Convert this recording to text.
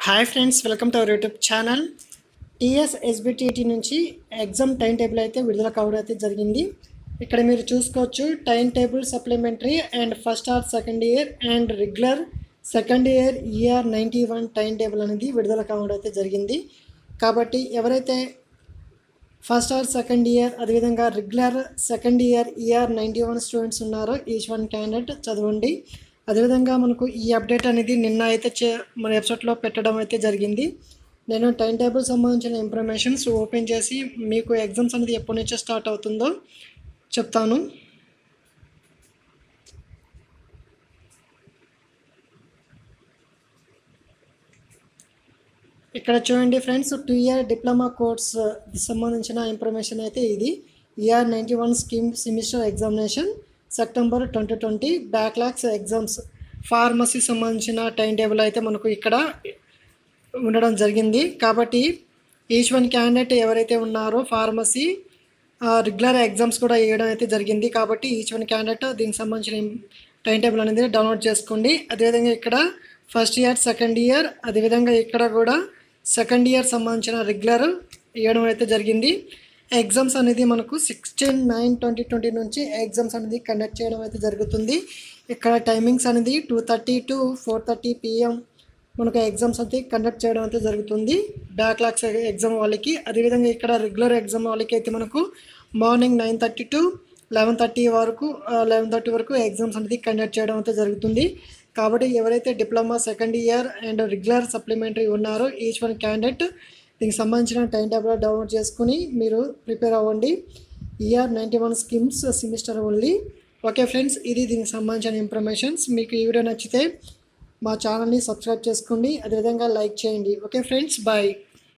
hi friends welcome to our YouTube channel TS SBTT నుంచి exam time table అయితే విడుదల కావడం అయితే జరిగింది ఇక్కడ మీరు చూసుకోవచ్చు time table supplementary and first or second year and regular second year ER ninety one టైం టేబుల్ అనేది విడుదల కావడం అయితే జరిగింది కాబట్టి ఎవరైతే ఫస్ట్ ఆర్ సెకండ్ ఇయర్ అదేవిధంగా regular second year ER ninety one students ఉన్నారో ఈచ్ వన్ క్యాండిడేట్ చదవండి అదేవిధంగా మనకు ఈ అప్డేట్ అనేది నిన్న అయితే చే మన వెబ్సైట్లో పెట్టడం అయితే జరిగింది నేను టైం టేబుల్ సంబంధించిన ఇన్ఫర్మేషన్స్ ఓపెన్ చేసి మీకు ఎగ్జామ్స్ అనేది ఎప్పటి నుంచో స్టార్ట్ అవుతుందో చెప్తాను ఇక్కడ చూడండి friends two year diploma course సంబంధించిన ఇన్ఫర్మేషన్ అయితే ఇది year ninety one scheme semester examination September twenty twenty backlogs exams pharmacy సంబంధించిన టైం టేబుల్ అయితే మనకు ఇక్కడ ఉండడం జరిగింది కాబట్టి ఈచ్ వన్ క్యాండిడేట్ ఎవరైతే ఉన్నారో ఫార్మసీ రెగ్యులర్ ఎగ్జామ్స్ కూడా వేయడం అయితే జరిగింది కాబట్టి ఈచ్ వన్ క్యాండిడేట్ దీనికి సంబంధించిన టైం టేబుల్ అనేది డౌన్లోడ్ చేసుకోండి అదేవిధంగా ఇక్కడ ఫస్ట్ ఇయర్ సెకండ్ ఇయర్ అదేవిధంగా ఇక్కడ కూడా సెకండ్ ఇయర్ సంబంధించిన రెగ్యులర్ వేయడం అయితే జరిగింది ఎగ్జామ్స్ అనేది మనకు సిక్స్టీన్ నైన్ ట్వంటీ ట్వంటీ నుంచి ఎగ్జామ్స్ అనేది కండక్ట్ చేయడం అయితే జరుగుతుంది ఇక్కడ టైమింగ్స్ అనేది two thirty to four thirty PM మనకు ఎగ్జామ్స్ అయితే కండక్ట్ చేయడం అయితే జరుగుతుంది బ్యాక్లాగ్స్ ఎగ్జామ్ వాళ్ళకి అదేవిధంగా ఇక్కడ రెగ్యులర్ ఎగ్జామ్ వాళ్ళకి అయితే మనకు morning nine thirty to eleven thirty వరకు లెవెన్ థర్టీ వరకు ఎగ్జామ్స్ అనేది కండక్ట్ చేయడం అయితే జరుగుతుంది కాబట్టి ఎవరైతే diploma second year and regular supplementary ఉన్నారో ఈచ్ వన్ క్యాండిడేట్ దీనికి సంబంధించిన టైం టేబుల్ డౌన్లోడ్ చేసుకుని మీరు ప్రిపేర్ అవ్వండి year ninety one schemes semester only okay friends ఇది దీనికి సంబంధించిన ఇన్ఫర్మేషన్స్ మీకు ఈ వీడియో నచ్చితే మా ఛానల్ని సబ్స్క్రైబ్ చేసుకోండి అదేవిధంగా లైక్ చేయండి ఓకే ఫ్రెండ్స్ బాయ్